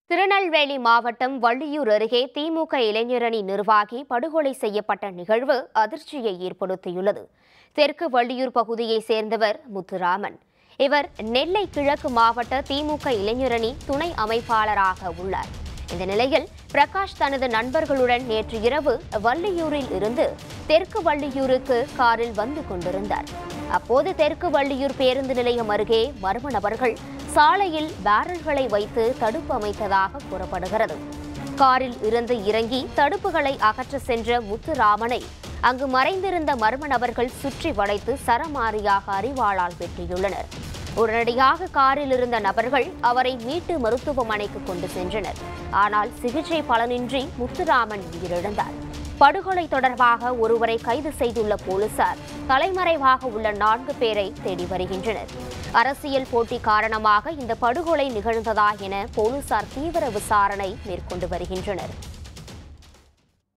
திருநெல்வேலி மாவட்டம் வள்ளியூர் அருகே திமுக இளைஞரணி நிர்வாகி படுகொலை செய்யப்பட்ட நிகழ்வு அதிர்ச்சியை ஏற்படுத்தியுள்ளது தெற்கு வள்ளியூர் பகுதியைச் சேர்ந்தவர் முத்துராமன் இவர் நெல்லை கிழக்கு மாவட்ட திமுக இளைஞரணி துணை அமைப்பாளராக உள்ளார் இந்த நிலையில் பிரகாஷ் தனது நண்பர்களுடன் நேற்று இரவு வள்ளியூரில் இருந்து தெற்கு வள்ளியூருக்கு காரில் வந்து கொண்டிருந்தார் அப்போது தெற்கு வள்ளியூர் பேருந்து நிலையம் அருகே மர்ம நபர்கள் சாலையில் பேரல்களை வைத்து தடுப்பு அமைத்ததாக கூறப்படுகிறது காரில் இருந்து இறங்கி தடுப்புகளை அகற்ற சென்ற முத்துராமனை அங்கு மறைந்திருந்த மர்ம நபர்கள் சுற்றி வளைத்து சரமாரியாக அறிவாளால் வெட்டியுள்ளனர் உடனடியாக காரில் இருந்த நபர்கள் அவரை மீட்டு மருத்துவமனைக்கு கொண்டு சென்றனர் ஆனால் சிகிச்சை பலனின்றி முத்துராமன் உயிரிழந்தார் படுகொலை தொடர்பாக ஒருவரை கைது செய்துள்ள போலீசார் தலைமறைவாக உள்ள நான்கு பேரை தேடி வருகின்றனர் அரசியல் போட்டி காரணமாக இந்த படுகொலை நிகழ்ந்ததா என போலீசார் தீவிர விசாரணை மேற்கொண்டு வருகின்றனர்